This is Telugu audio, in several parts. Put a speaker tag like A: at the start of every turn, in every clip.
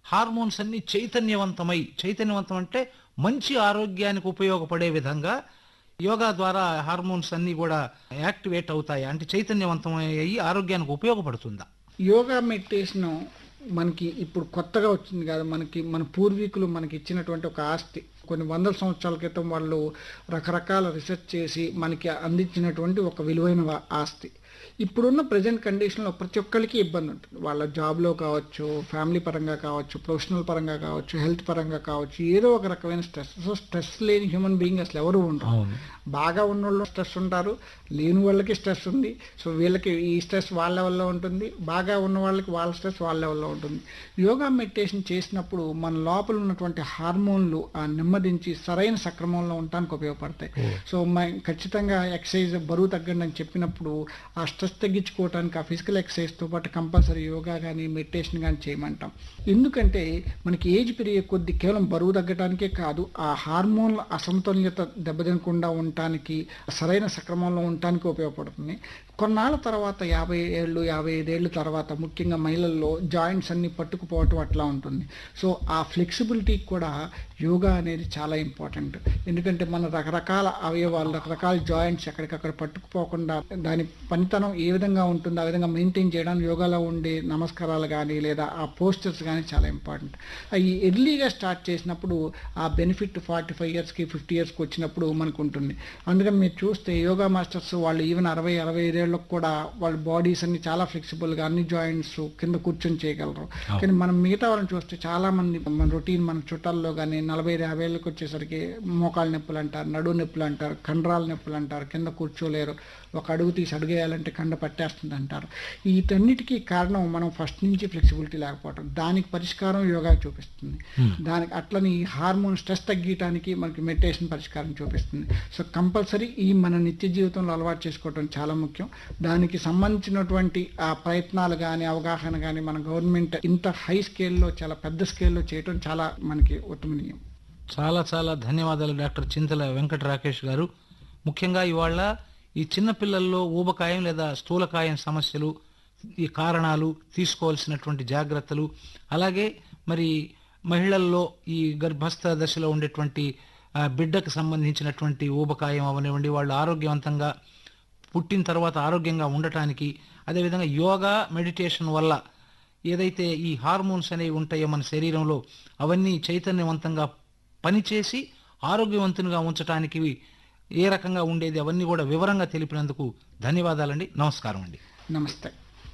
A: హార్మోన్స్ అన్ని చైతన్యవంతమై చైతన్యవంతం అంటే మంచి ఆరోగ్యానికి ఉపయోగపడే విధంగా యోగా ద్వారా హార్మోన్స్ అన్ని కూడా యాక్టివేట్ అవుతాయి అంటే చైతన్యవంతం అయ్యి ఆరోగ్యానికి ఉపయోగపడుతుందా
B: యోగా మెడిటేషన్ మనకి ఇప్పుడు కొత్తగా వచ్చింది కాదు మనకి మన పూర్వీకులు మనకి ఇచ్చినటువంటి ఒక ఆస్తి కొన్ని వందల సంవత్సరాల క్రితం వాళ్ళు రకరకాల రీసెర్చ్ చేసి మనకి అందించినటువంటి ఒక విలువైన వా- ఆస్తి ఇప్పుడున్న ప్రజెంట్ కండిషన్లో ప్రతి ఒక్కరికి ఇబ్బంది ఉంటుంది వాళ్ళ జాబ్లో కావచ్చు ఫ్యామిలీ పరంగా కావచ్చు ప్రొఫెషనల్ పరంగా కావచ్చు హెల్త్ పరంగా కావచ్చు ఏదో ఒక రకమైన స్ట్రెస్ సో స్ట్రెస్ లేని హ్యూమన్ బీయింగ్ అసలు ఎవరు ఉండరు
A: అవును
B: బాగా ఉన్న వాళ్ళు స్ట్రెస్ ఉంటారు లేని వాళ్ళకి స్ట్రెస్ ఉంది సో వీళ్ళకి ఈ స్ట్రెస్ వాళ్ళ లెవెల్లో ఉంటుంది బాగా ఉన్న వాళ్ళకి వాళ్ళ స్ట్రెస్ వాళ్ళ లెవెల్లో ఉంటుంది యోగా మెడిటేషన్ చేసినప్పుడు మన లోపల ఉన్నటువంటి హార్మోన్లు ఆ నెమ్మదించి సరైన సక్రమంలో ఉండటానికి ఉపయోగపడతాయి సో మ ఖచ్చితంగా ఎక్సర్సైజ్ బరువు తగ్గండి అని చెప్పినప్పుడు ఆ స్ట్రెస్ తగ్గించుకోవడానికి ఆ ఫిజికల్ ఎక్సర్సైజ్తో పాటు కంపల్సరీ యోగా కానీ మెడిటేషన్ కానీ చేయమంటాం ఎందుకంటే మనకి ఏజ్ పెరిగే కొద్ది కేవలం బరువు తగ్గడానికే కాదు ఆ హార్మోన్ల అసమతుల్యత దెబ్బతినకుండా ఉండటానికి సరైన సక్రమంలో ఉండటానికి ఉపయోగపడుతుంది కొన్నాళ్ళ తర్వాత యాభై ఏళ్ళు యాభై ఐదేళ్ళు తర్వాత ముఖ్యంగా మహిళల్లో జాయింట్స్ అన్ని పట్టుకుపోవటం అట్లా ఉంటుంది సో ఆ ఫ్లెక్సిబిలిటీకి కూడా యోగా అనేది చాలా ఇంపార్టెంట్ ఎందుకంటే మన రకరకాల అవయవాలు రకరకాల జాయింట్స్ ఎక్కడికక్కడ పట్టుకుపోకుండా దాని పనితనం ఏ విధంగా ఉంటుందో ఆ విధంగా మెయింటైన్ చేయడానికి యోగాలో ఉండే నమస్కారాలు కానీ లేదా ఆ పోస్టర్స్ కానీ చాలా ఇంపార్టెంట్ అవి ఎర్లీగా స్టార్ట్ చేసినప్పుడు ఆ బెనిఫిట్ ఫార్టీ ఫైవ్ ఇయర్స్కి ఫిఫ్టీ ఇయర్స్కి వచ్చినప్పుడు మనకు ఉంటుంది అందుకని మీరు చూస్తే యోగా మాస్టర్స్ వాళ్ళు ఈవెన్ అరవై అరవై ఐదేళ్ళకు కూడా వాళ్ళ బాడీస్ అన్ని చాలా ఫ్లెక్సిబుల్గా అన్ని జాయింట్స్ కింద కూర్చొని చేయగలరు కానీ మనం మిగతా వాళ్ళని చూస్తే చాలా మంది మన రొటీన్ మన చుట్టాల్లో కానీ నలభై యాభై ఏళ్ళకి వచ్చేసరికి మోకాళ్ళ నొప్పులు అంటారు నడు నొప్పులు అంటారు కండరాల నొప్పులు అంటారు కింద కూర్చోలేరు ఒక అడుగు తీసి అడుగేయాలంటే కండ పట్టేస్తుంది అంటారు వీటన్నిటికీ కారణం మనం ఫస్ట్ నుంచి ఫ్లెక్సిబిలిటీ లేకపోవడం దానికి పరిష్కారం యోగా చూపిస్తుంది దానికి అట్లని ఈ హార్మోన్ స్ట్రెస్ తగ్గించడానికి మనకి మెడిటేషన్ పరిష్కారం చూపిస్తుంది సో కంపల్సరీ ఈ మన నిత్య జీవితంలో అలవాటు చేసుకోవడం చాలా ముఖ్యం దానికి సంబంధించినటువంటి ఆ ప్రయత్నాలు కానీ అవగాహన కానీ మన గవర్నమెంట్ ఇంత హై స్కేల్లో చాలా పెద్ద స్కేల్లో చేయడం చాలా మనకి ఉత్తమనీయం
A: చాలా చాలా ధన్యవాదాలు డాక్టర్ చింతల వెంకట రాకేష్ గారు ముఖ్యంగా ఇవాళ ఈ చిన్న పిల్లల్లో ఊబకాయం లేదా స్థూలకాయం సమస్యలు ఈ కారణాలు తీసుకోవాల్సినటువంటి జాగ్రత్తలు అలాగే మరి మహిళల్లో ఈ గర్భస్థ దశలో ఉండేటువంటి ఆ, బిడ్డకు సంబంధించినటువంటి ఊబకాయం అవనివ్వండి వాళ్ళు ఆరోగ్యవంతంగా పుట్టిన తర్వాత ఆరోగ్యంగా ఉండటానికి అదేవిధంగా యోగా మెడిటేషన్ వల్ల ఏదైతే ఈ హార్మోన్స్ అనేవి ఉంటాయో మన శరీరంలో అవన్నీ చైతన్యవంతంగా పనిచేసి ఆరోగ్యవంతునిగా ఉంచడానికి ఏ రకంగా ఉండేది అవన్నీ కూడా వివరంగా తెలిపినందుకు ధన్యవాదాలండి నమస్కారం అండి
B: నమస్తే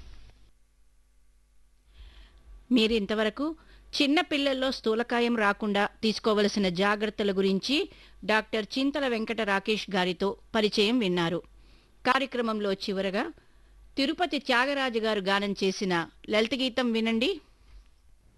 C: మీరు ఇంతవరకు చిన్న పిల్లల్లో స్థూలకాయం రాకుండా తీసుకోవలసిన జాగ్రత్తల గురించి డాక్టర్ చింతల వెంకట రాకేష్ గారితో పరిచయం విన్నారు కార్యక్రమంలో చివరగా తిరుపతి త్యాగరాజు గారు గానం చేసిన లలిత గీతం వినండి